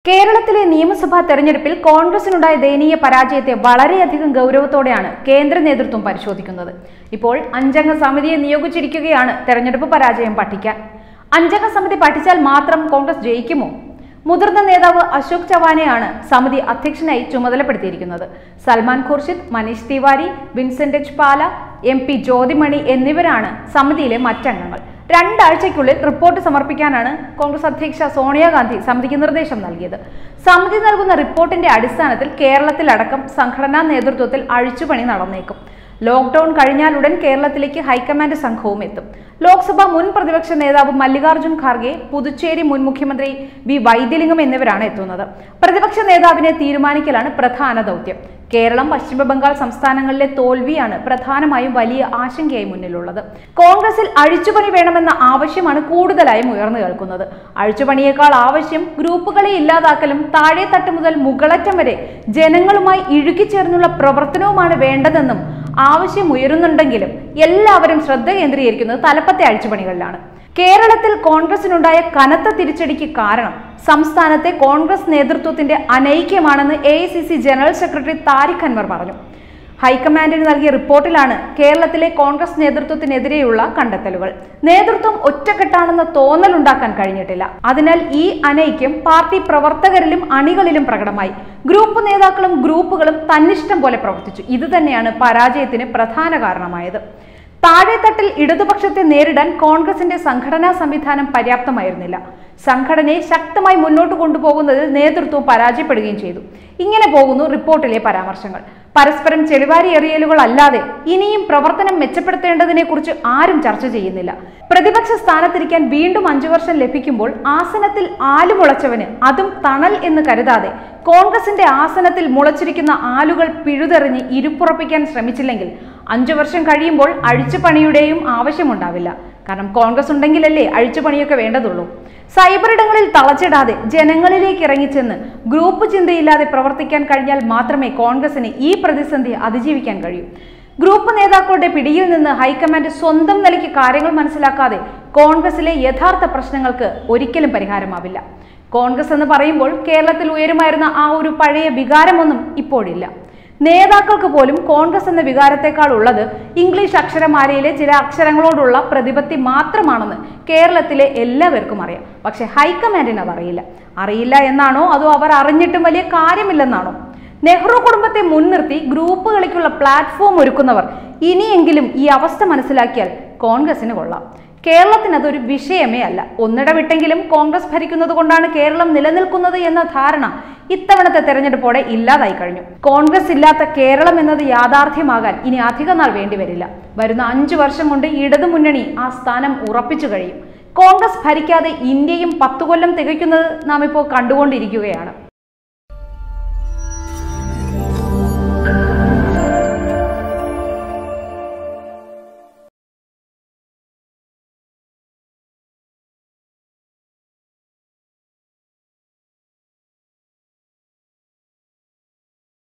കേരളത്തിലെ നിയമസഭാ തെരഞ്ഞെടുപ്പിൽ കോൺഗ്രസിനുണ്ടായ ദയനീയ പരാജയത്തെ വളരെയധികം ഗൗരവത്തോടെയാണ് കേന്ദ്ര നേതൃത്വം പരിശോധിക്കുന്നത് ഇപ്പോൾ അഞ്ചംഗ സമിതിയെ നിയോഗിച്ചിരിക്കുകയാണ് തെരഞ്ഞെടുപ്പ് പരാജയം പഠിക്കാൻ അഞ്ചംഗ സമിതി പഠിച്ചാൽ മാത്രം കോൺഗ്രസ് ജയിക്കുമോ മുതിർന്ന നേതാവ് അശോക് ചവാനെയാണ് സമിതി അധ്യക്ഷനായി ചുമതലപ്പെടുത്തിയിരിക്കുന്നത് Salman Khurshid Manish Tiwari Vincent H Pala M P Jothimani എന്നിവരാണ് സമിതിയിലെ മറ്റംഗങ്ങൾ രണ്ടാഴ്ചയ്ക്കുള്ളിൽ റിപ്പോർട്ട് സമർപ്പിക്കാനാണ് കോൺഗ്രസ് അധ്യക്ഷ സോണിയാഗാന്ധി സമിതിക്ക് നിർദ്ദേശം നൽകിയത് സമിതി നൽകുന്ന റിപ്പോർട്ടിന്റെ അടിസ്ഥാനത്തിൽ കേരളത്തിലടക്കം സംഘടനാ നേതൃത്വത്തിൽ അഴിച്ചുപണി നടന്നേക്കും ലോക്ഡൌൺ കഴിഞ്ഞാലുടൻ കേരളത്തിലേക്ക് ഹൈക്കമാൻഡ് സംഘവും എത്തും ലോക്സഭ മുൻ പ്രതിപക്ഷ നേതാവ് മല്ലികാർജ്ജുൻ ഖാർഗെ പുതുച്ചേരി മുൻ മുഖ്യമന്ത്രി വി വൈദ്യലിംഗം എന്നിവരാണ് എത്തുന്നത് പ്രതിപക്ഷ നേതാവിനെ തീരുമാനിക്കലാണ് പ്രധാന ദൗത്യം കേരളം പശ്ചിമ ബംഗാൾ സംസ്ഥാനങ്ങളിലെ തോൽവിയാണ് പ്രധാനമായും വലിയ ആശങ്കയായി മുന്നിലുള്ളത് കോൺഗ്രസിൽ അഴിച്ചുപണി വേണമെന്ന ആവശ്യമാണ് കൂടുതലായും ഉയർന്നു കേൾക്കുന്നത് അഴിച്ചുപണിയേക്കാൾ ആവശ്യം ഗ്രൂപ്പുകളെ ഇല്ലാതാക്കലും താഴെ തട്ട് മുതൽ മുകളറ്റം വരെ ജനങ്ങളുമായി ഇഴുകിച്ചേർന്നുള്ള പ്രവർത്തനവുമാണ് വേണ്ടതെന്നും ആവശ്യം ഉയരുന്നുണ്ടെങ്കിലും എല്ലാവരും ശ്രദ്ധ കേന്ദ്രീകരിക്കുന്നത് തലപ്പത്തെ അഴിച്ചുപണികളിലാണ് കേരളത്തിൽ കോൺഗ്രസിനുണ്ടായ കനത്ത തിരിച്ചടിക്ക് കാരണം സംസ്ഥാനത്തെ കോൺഗ്രസ് നേതൃത്വത്തിന്റെ അനൈക്യമാണെന്ന് A general secretary Tariq Anwar പറഞ്ഞു ഹൈക്കമാൻഡിന് നൽകിയ റിപ്പോർട്ടിലാണ് കേരളത്തിലെ കോൺഗ്രസ് നേതൃത്വത്തിനെതിരെയുള്ള കണ്ടെത്തലുകൾ നേതൃത്വം ഒറ്റക്കെട്ടാണെന്ന തോന്നലുണ്ടാക്കാൻ കഴിഞ്ഞിട്ടില്ല അതിനാൽ ഈ അനൈക്യം പാർട്ടി പ്രവർത്തകരിലും അണികളിലും പ്രകടമായി ഗ്രൂപ്പ് നേതാക്കളും ഗ്രൂപ്പുകളും തന്നിഷ്ടം പോലെ പ്രവർത്തിച്ചു ഇത് തന്നെയാണ് പരാജയത്തിന് പ്രധാന കാരണമായത് താഴെത്തട്ടിൽ ഇടതുപക്ഷത്തെ നേരിടാൻ കോൺഗ്രസിന്റെ സംഘടനാ സംവിധാനം പര്യാപ്തമായിരുന്നില്ല സംഘടനയെ ശക്തമായി മുന്നോട്ട് കൊണ്ടുപോകുന്നതിൽ നേതൃത്വം പരാജയപ്പെടുകയും ചെയ്തു ഇങ്ങനെ പോകുന്നു റിപ്പോർട്ടിലെ പരാമർശങ്ങൾ പരസ്പരം ചെളിവാരി എറിയലുകൾ അല്ലാതെ ഇനിയും പ്രവർത്തനം മെച്ചപ്പെടുത്തേണ്ടതിനെ കുറിച്ച് ആരും ചർച്ച ചെയ്യുന്നില്ല പ്രതിപക്ഷ സ്ഥാനത്തിരിക്കാൻ വീണ്ടും അഞ്ചു വർഷം ലഭിക്കുമ്പോൾ ആസനത്തിൽ ആല് മുളച്ചവന് അതും തണൽ എന്ന് കരുതാതെ കോൺഗ്രസിന്റെ ആസനത്തിൽ മുളച്ചിരിക്കുന്ന ആലുകൾ പിഴുതെറിഞ്ഞ് ഇരുപ്പുറപ്പിക്കാൻ ശ്രമിച്ചില്ലെങ്കിൽ അഞ്ചു വർഷം കഴിയുമ്പോൾ അഴിച്ചുപണിയുടെയും ആവശ്യമുണ്ടാവില്ല കാരണം കോൺഗ്രസ് ഉണ്ടെങ്കിലല്ലേ അഴിച്ചുപണിയൊക്കെ വേണ്ടതുള്ളൂ സൈബർ ഇടങ്ങളിൽ തളച്ചിടാതെ ജനങ്ങളിലേക്ക് ഇറങ്ങിച്ചെന്ന് ഗ്രൂപ്പ് ചിന്തയില്ലാതെ പ്രവർത്തിക്കാൻ കഴിഞ്ഞാൽ മാത്രമേ കോൺഗ്രസിന് ഈ പ്രതിസന്ധി അതിജീവിക്കാൻ കഴിയൂ ഗ്രൂപ്പ് നേതാക്കളുടെ പിടിയിൽ നിന്ന് ഹൈക്കമാൻഡ് സ്വന്തം നിലയ്ക്ക് കാര്യങ്ങൾ മനസ്സിലാക്കാതെ കോൺഗ്രസിലെ യഥാർത്ഥ പ്രശ്നങ്ങൾക്ക് ഒരിക്കലും പരിഹാരമാവില്ല കോൺഗ്രസ് എന്ന് പറയുമ്പോൾ കേരളത്തിൽ ഉയരുമായിരുന്ന ആ ഒരു പഴയ വികാരമൊന്നും ഇപ്പോഴില്ല നേതാക്കൾക്ക് പോലും കോൺഗ്രസ് എന്ന വികാരത്തെക്കാൾ ഉള്ളത് ഇംഗ്ലീഷ് അക്ഷരമാലയിലെ ചില അക്ഷരങ്ങളോടുള്ള പ്രതിപത്തി മാത്രമാണെന്ന് കേരളത്തിലെ എല്ലാവർക്കും അറിയാം പക്ഷെ ഹൈക്കമാൻഡിന് അതറിയില്ല അറിയില്ല എന്നാണോ അതോ അവർ അറിഞ്ഞിട്ടും വലിയ കാര്യമില്ലെന്നാണോ നെഹ്റു കുടുംബത്തെ മുൻനിർത്തി ഗ്രൂപ്പുകളിലേക്കുള്ള പ്ലാറ്റ്ഫോം ഒരുക്കുന്നവർ ഇനിയെങ്കിലും ഈ അവസ്ഥ മനസ്സിലാക്കിയാൽ കോൺഗ്രസിന് കൊള്ളാം കേരളത്തിന് അതൊരു വിഷയമേ അല്ല ഒന്നിടവിട്ടെങ്കിലും കോൺഗ്രസ് ഭരിക്കുന്നത് കൊണ്ടാണ് കേരളം നിലനിൽക്കുന്നത് എന്ന ധാരണ ഇത്തവണത്തെ തെരഞ്ഞെടുപ്പോടെ ഇല്ലാതായി കഴിഞ്ഞു കോൺഗ്രസ് ഇല്ലാത്ത കേരളം എന്നത് യാഥാർത്ഥ്യമാകാൻ ഇനി അധിക നാൾ വേണ്ടിവരില്ല വരുന്ന അഞ്ചു വർഷം കൊണ്ട് ഇടതുമുന്നണി ആ സ്ഥാനം ഉറപ്പിച്ചു കഴിയും കോൺഗ്രസ് ഭരിക്കാതെ ഇന്ത്യയും പത്തു കൊല്ലം തികയ്ക്കുന്നത് നാം ഇപ്പോൾ കണ്ടുകൊണ്ടിരിക്കുകയാണ്